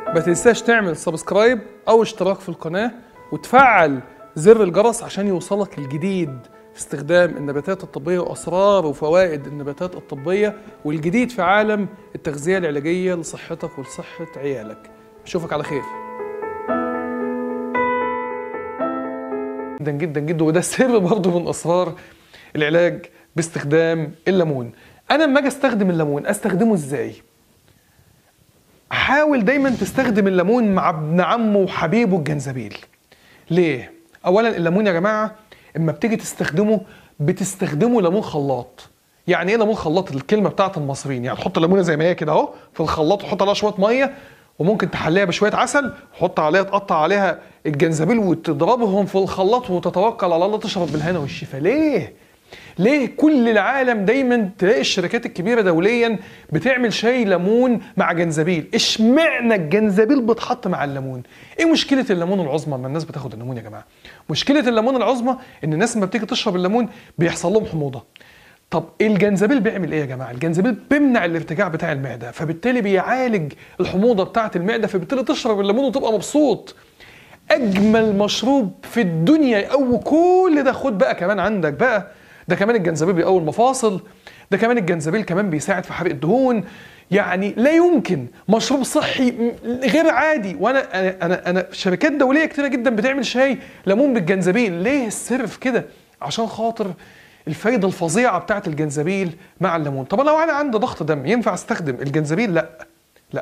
ما تنساش تعمل سبسكرايب او اشتراك في القناة وتفعل زر الجرس عشان يوصلك الجديد في استخدام النباتات الطبية وأسرار وفوائد النباتات الطبية والجديد في عالم التغذية العلاجية لصحتك ولصحة عيالك أشوفك على خير جدا جدا جدا وده سر برضه من أسرار العلاج باستخدام الليمون أنا لما أجي أستخدم الليمون أستخدمه إزاي؟ حاول دايما تستخدم الليمون مع ابن عمه وحبيبه الجنزبيل ليه اولا الليمون يا جماعه اما بتيجي تستخدمه بتستخدمه ليمون خلاط يعني ايه ليمون خلاط الكلمه بتاعت المصريين يعني تحط الليمونه زي ما هي كده اهو في الخلاط وتحط عليها شويه ميه وممكن تحليها بشويه عسل وتحط عليها تقطع عليها الجنزبيل وتضربهم في الخلاط وتتوكل على الله تشرب بالهنا والشفا ليه ليه كل العالم دايما تلاقي الشركات الكبيره دوليا بتعمل شاي ليمون مع جنزبيل اشمعنى الجنزبيل بتحط مع الليمون ايه مشكله الليمون العظمى لما الناس بتاخد الليمون يا جماعه مشكله الليمون العظمى ان الناس لما بتيجي تشرب الليمون بيحصل لهم حموضه طب الجنزبيل بيعمل ايه يا جماعه الجنزبيل بيمنع الارتجاع بتاع المعده فبالتالي بيعالج الحموضه بتاعه المعده فبالتالي تشرب الليمون وتبقى مبسوط اجمل مشروب في الدنيا او كل ده خد بقى كمان عندك بقى ده كمان الجنزبيل بيقوي المفاصل ده كمان الجنزبيل كمان بيساعد في حرق الدهون يعني لا يمكن مشروب صحي غير عادي وانا انا انا, أنا شركات دوليه كتيره جدا بتعمل شاي ليمون بالجنزبيل ليه السر في كده عشان خاطر الفايده الفظيعه بتاعت الجنزبيل مع الليمون طب لو انا عندي ضغط دم ينفع استخدم الجنزبيل لا لا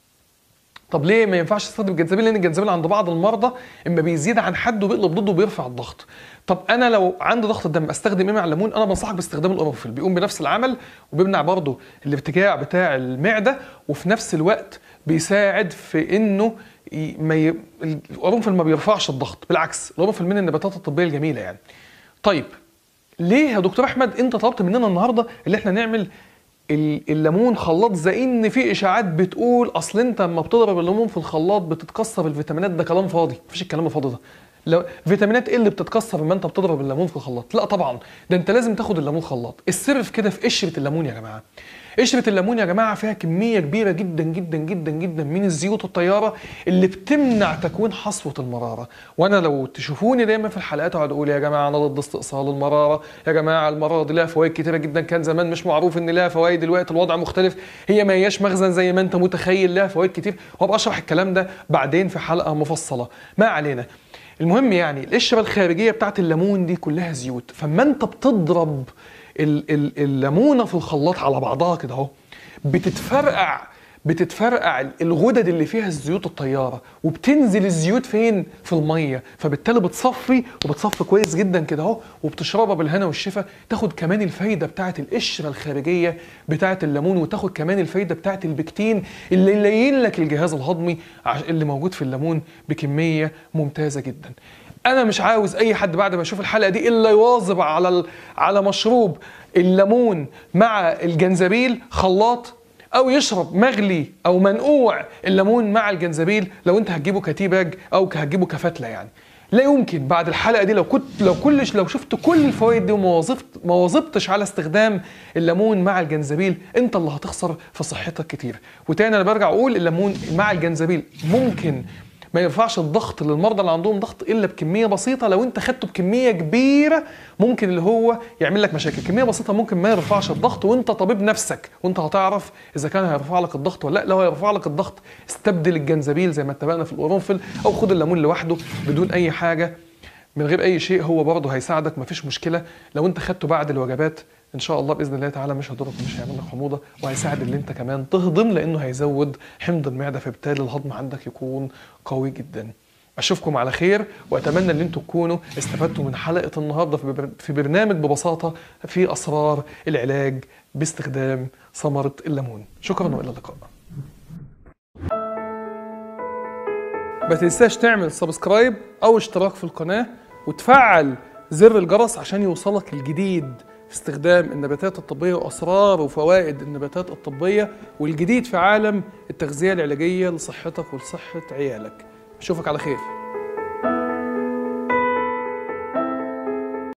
طب ليه ما ينفعش استخدم الجنزبيل لان الجنزبيل عند بعض المرضى اما بيزيد عن حده بيقلب ضده وبيرفع الضغط طب انا لو عندي ضغط الدم استخدم ايه مع الليمون انا بنصحك باستخدام القرنفل بيقوم بنفس العمل وبيمنع برضه الارتجاع بتاع المعده وفي نفس الوقت بيساعد في انه ما ي... القرنفل ما بيرفعش الضغط بالعكس القرنفل من النباتات الطبيه الجميله يعني طيب ليه يا دكتور احمد انت طلبت مننا النهارده اللي احنا نعمل الليمون خلاط زي ان في اشاعات بتقول اصل انت لما بتضرب الليمون في الخلاط بتتكسر الفيتامينات ده كلام فاضي مفيش الكلام الفاضي ده لو فيتامينات ايه اللي بتتكسر لما انت بتضرب الليمون في الخلاط لا طبعا ده انت لازم تاخد الليمون خلاط السر في كده في قشره الليمون يا جماعه قشرة الليمون يا جماعة فيها كمية كبيرة جدا جدا جدا جدا من الزيوت الطيارة اللي بتمنع تكوين حصوة المرارة وأنا لو تشوفوني دايما في الحلقات أقعد أقول يا جماعة أنا ضد استئصال المرارة يا جماعة المرارة دي لها فوائد كتيرة جدا كان زمان مش معروف إن لها فوائد دلوقتي الوضع مختلف هي ما هياش مخزن زي ما أنت متخيل لها فوائد كتير وهبقى أشرح الكلام ده بعدين في حلقة مفصلة ما علينا المهم يعني القشره الخارجيه بتاعت الليمون دي كلها زيوت فما انت بتضرب الليمونه في الخلاط على بعضها كده اهو بتتفرقع بتتفرقع الغدد اللي فيها الزيوت الطياره وبتنزل الزيوت فين في الميه فبالتالي بتصفي وبتصفي كويس جدا كده اهو وبتشربها بالهنا والشفا تاخد كمان الفايده بتاعه القشره الخارجيه بتاعه الليمون وتاخد كمان الفايده بتاعه البكتين اللي يلين لك الجهاز الهضمي اللي موجود في الليمون بكميه ممتازه جدا انا مش عاوز اي حد بعد ما يشوف الحلقه دي الا يواظب على على مشروب الليمون مع الجنزبيل خلاط او يشرب مغلي او منقوع الليمون مع الجنزبيل لو انت هتجيبه كتيباج او هتجيبه كفتله يعني لا يمكن بعد الحلقه دي لو كنت لو كلش لو شفت كل الفوائد دي وما واظبت ما واظبتش على استخدام الليمون مع الجنزبيل انت اللي هتخسر في صحتك كتير وتاني انا برجع اقول الليمون مع الجنزبيل ممكن ما ينفعش الضغط للمرضى اللي عندهم ضغط الا بكميه بسيطه لو انت خدته بكميه كبيره ممكن اللي هو يعمل لك مشاكل كميه بسيطه ممكن ما يرفعش الضغط وانت طبيب نفسك وانت هتعرف اذا كان هيرفع لك الضغط ولا لا لو هيرفع لك الضغط استبدل الجنزبيل زي ما اتفقنا في القرنفل او خد الليمون لوحده بدون اي حاجه من غير اي شيء هو برضه هيساعدك مفيش مشكله لو انت خدته بعد الوجبات ان شاء الله باذن الله تعالى مش هيضرك مش هيعمل لك حموضه وهيساعد ان انت كمان تهضم لانه هيزود حمض المعده فبالتالي الهضم عندك يكون قوي جدا اشوفكم على خير واتمنى ان انتم تكونوا استفدتوا من حلقه النهارده في برنامج ببساطه في اسرار العلاج باستخدام ثمره الليمون شكرا والى اللقاء ما تنساش تعمل سبسكرايب او اشتراك في القناه وتفعل زر الجرس عشان يوصلك الجديد في استخدام النباتات الطبية وأسرار وفوائد النباتات الطبية والجديد في عالم التغذية العلاجية لصحتك ولصحة عيالك أشوفك على خير